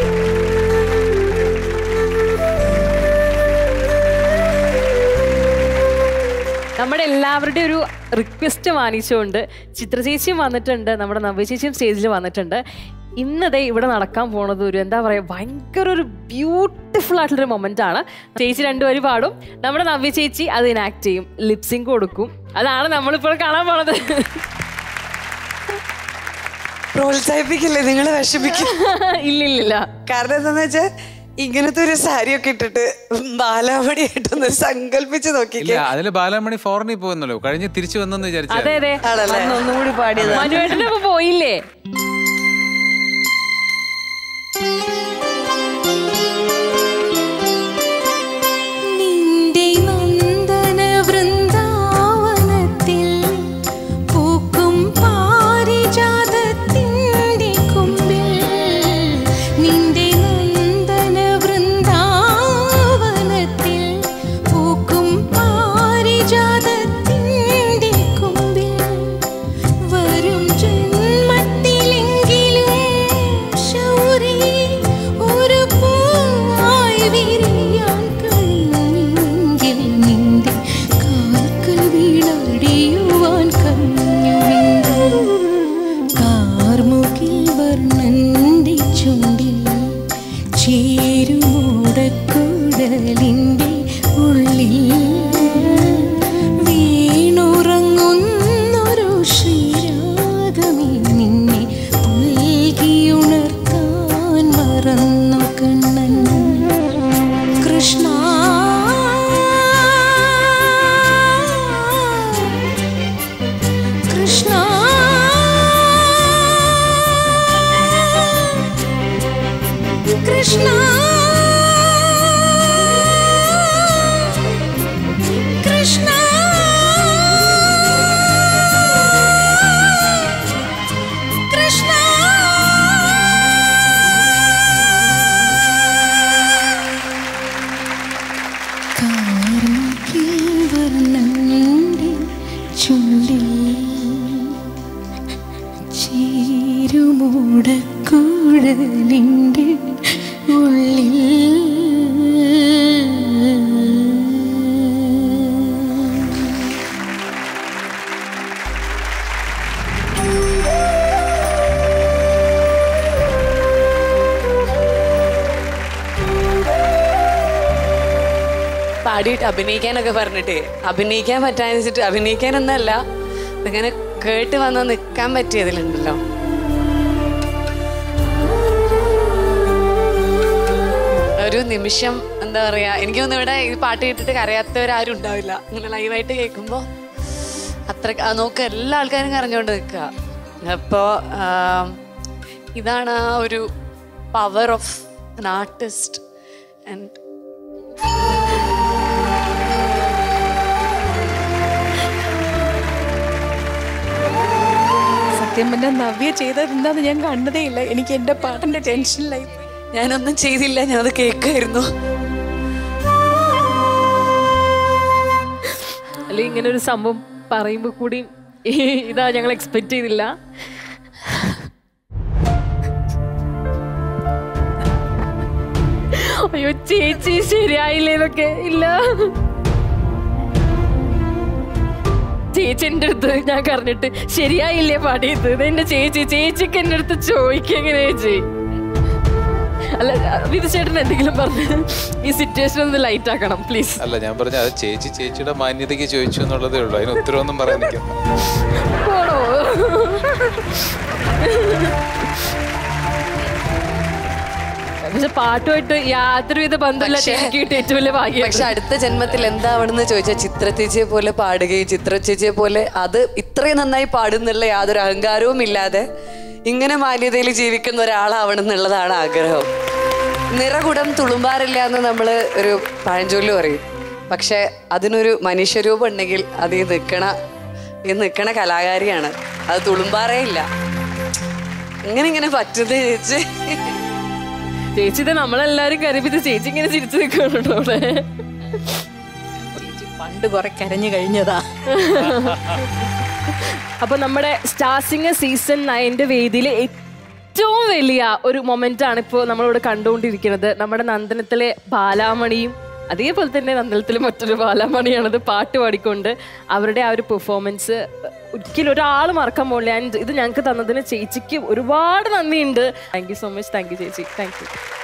നമ്മുടെ എല്ലാവരുടെയും ഒരു റിക്വസ്റ്റ് മാനിച്ചുകൊണ്ട് ചിത്ര ചേച്ചിയും വന്നിട്ടുണ്ട് നമ്മുടെ നവ്യ ചേച്ചിയും സ്റ്റേജിൽ വന്നിട്ടുണ്ട് ഇന്നതേ ഇവിടെ നടക്കാൻ പോണത് ഒരു എന്താ പറയാ ഭയങ്കര ഒരു ബ്യൂട്ടിഫുൾ ആയിട്ടുള്ളൊരു മൊമെന്റ് ആണ് ചേച്ചി രണ്ടുപേരും പാടും നമ്മുടെ നവ്യ ചേച്ചി അത് ഇനാക്ട് ചെയ്യും ലിപ്സിങ് കൊടുക്കും അതാണ് നമ്മളിപ്പോൾ കാണാൻ പോണത് പ്രോത്സാഹിപ്പിക്കില്ലേ നിങ്ങൾ വിഷമിക്കും ഇല്ലില്ലില്ല കാരണം എന്താന്ന് വെച്ചാൽ ഇങ്ങനത്തെ ഒരു സാരി ഒക്കെ ഇട്ടിട്ട് ബാലാമണിയായിട്ടൊന്ന് സങ്കല്പിച്ച് ഇല്ല നോക്കിക്കേ അതില് ബാലമണി ഫോറിനിൽ പോകുന്നല്ലോ കഴിഞ്ഞ് തിരിച്ചു വന്നെന്ന് അതെ വിചാരിച്ചു അതെ ആണല്ലേ ഒന്നും കൂടി പാടിയത് മനുവേട്ടനൊക്കെ പോയില്ലേ നിന്റെ നന്ദന വൃന്ദാവനത്തിൽ പൂക്കും പാരിജാതത്തിൻ്റെ കൊമ്പിൽ നിന്റെ നന്ദന വൃന്ദാവനത്തിൽ പൂക്കും പാരിജാതത്തിൻ്റെ കൊമ്പിൽ വരും ജന്മത്തിലെങ്കിലും ശൗരി ഒരു പൂവായി വിരിയാൻ കഴിഞ്ഞെങ്കിൽ നിന്റെ കാൽക്കൽ വീണടിയുവാൻ കഴിഞ്ഞുവെങ്കിൽ കാർമുകിൽ വർണ്ണന്റെ ചുണ്ടിൽ ചേരുമോടക്കുടലിൻ്റെ ഉള്ളിൽ വീണുറങ്ങുന്നൊരു ശ്രീരാഗമേ നിന്നെ പുൽകിയുണർത്താൻ മറന്നു കണ്ണൻ കൃഷ്ണ കൃഷ്ണ കൃഷ്ണ കൃഷ്ണ കൃഷ്ണ കാർമുകിൽ വർണ്ണന്റെ ചുണ്ടിൽ ചേരുമൂടക്കുഴലിൻ്റെ ഉള്ളിൽ പാടിയിട്ട് അഭിനയിക്കാനൊക്കെ പറഞ്ഞിട്ട് അഭിനയിക്കാൻ പറ്റാന്ന് വെച്ചിട്ട് അഭിനയിക്കാനൊന്നല്ല ഇങ്ങനെ കേട്ട് വന്ന് നിൽക്കാൻ പറ്റിയതിലുണ്ടല്ലോ ഒരു നിമിഷം എന്താ പറയാ എനിക്ക് തോന്നുന്നു ഇവിടെ ഈ പാട്ട് കേട്ടിട്ട് കരയാത്തവരാരും ഉണ്ടാവില്ല ഇങ്ങനെ ലൈവായിട്ട് കേൾക്കുമ്പോൾ അത്ര ആ നോക്ക് എല്ലാ ആൾക്കാരും കരഞ്ഞുകൊണ്ട് നിൽക്കുക അപ്പോൾ ഇതാണ് ആ ഒരു power of an artist and സത്യം പറഞ്ഞാൽ നവ്യ ചെയ്തത് എന്താന്ന് ഞാൻ കണ്ടതേ ഇല്ല എനിക്ക് എന്റെ പാട്ടിന്റെ ടെൻഷനിലായി പോയി. ഞാനൊന്നും ചെയ്തില്ല ഞാനത് കേൾക്കായിരുന്നു അല്ലെങ്കിൽ ഇങ്ങനെ ഒരു സംഭവം പറയുമ്പോൾ കൂടി ഇതാ ഞങ്ങൾ എക്സ്പെക്ട് ചെയ്തില്ല അയ്യോ ചേച്ചി ശരിയായില്ലേ എന്നൊക്കെ ഇല്ല ചേച്ചി എൻ്റെ അടുത്ത് ഞാൻ പറഞ്ഞിട്ട് ശരിയായില്ലേ പാടിയത് ഇത് എന്റെ ചേച്ചി ചേച്ചിക്ക് എൻ്റെ അടുത്ത് ചോദിക്കുക എങ്ങനെ ചേച്ചി അല്ല വിധിച്ചേട്ടൻ എന്തെങ്കിലും പറഞ്ഞ് ഈ സിറ്റുവേഷൻ ഒന്ന് ലൈറ്റ് ആക്കണം പ്ലീസ് അല്ല ഞാൻ പറഞ്ഞ അത് ചേച്ചി ചേച്ചിയുടെ മാന്യതയ്ക്ക് ചോദിച്ചു എന്നുള്ളതേ ഉള്ളൂ അതിന് ഉത്തരവൊന്നും പറയാൻ നിൽക്കാം പോണോ പക്ഷെ പാട്ടുമായിട്ട് യാതൊരുവിധ ബന്ധമില്ല പക്ഷേ- എനിക്ക് കിട്ടിയ ഏറ്റവും വലിയ ഭാഗ്യം പക്ഷെ അടുത്ത ജന്മത്തിൽ എന്താവണമെന്ന് ചോദിച്ചാൽ ചിത്ര ചേച്ചിയെ പോലെ പാടുകയും ചിത്ര ചേച്ചിയെ പോലെ അത് ഇത്രയും നന്നായി പാടുന്നുള്ള യാതൊരു അഹങ്കാരവും ഇല്ലാതെ ഇങ്ങനെ മാന്യതയിൽ ജീവിക്കുന്ന ഒരാളാവണം എന്നുള്ളതാണ് ആഗ്രഹം നിറകുടം തുളുമ്പാറില്ല എന്ന് നമ്മൾ ഒരു പഴഞ്ചൊല്ലു പറയും പക്ഷെ അതിനൊരു മനുഷ്യരൂപം ഉണ്ടെങ്കിൽ അത് ഈ നിൽക്കണ ഈ നിൽക്കണ കലാകാരിയാണ് അത് തുളുമ്പാറേ ഇല്ല ഇങ്ങനെ ഇങ്ങനെ പറ്റുന്നത് ചേച്ചി ചേച്ചി ഇത് നമ്മളെല്ലാരും കരുപ്പിത് ചേച്ചി ഇങ്ങനെ ചിരിച്ചു നിൽക്കുന്നുണ്ടോ അവിടെ ചേച്ചി പണ്ട് കുറെ കരഞ്ഞു കഴിഞ്ഞതാ അപ്പൊ നമ്മുടെ സ്റ്റാർ സിംഗർ സീസൺ നയന്റെ വേദിയിൽ ഏറ്റവും വലിയ ഒരു മൊമെന്റ് ആണ് ഇപ്പോൾ നമ്മളിവിടെ കണ്ടുകൊണ്ടിരിക്കുന്നത് നമ്മുടെ നന്ദനത്തിലെ ബാലാമണിയും അതേപോലെ തന്നെ നന്ദനത്തിലെ മറ്റൊരു ബാലാമണിയാണത് പാട്ട് പാടിക്കൊണ്ട് അവരുടെ ആ ഒരു പെർഫോമൻസ് ഒരിക്കലും ഒരാൾ മറക്കാൻ പോകില്ല ആൻഡ് ഇത് ഞങ്ങൾക്ക് തന്നതിന് ചേച്ചിക്ക് ഒരുപാട് നന്ദിയുണ്ട് thank you so much thank you ചേച്ചി താങ്ക് യു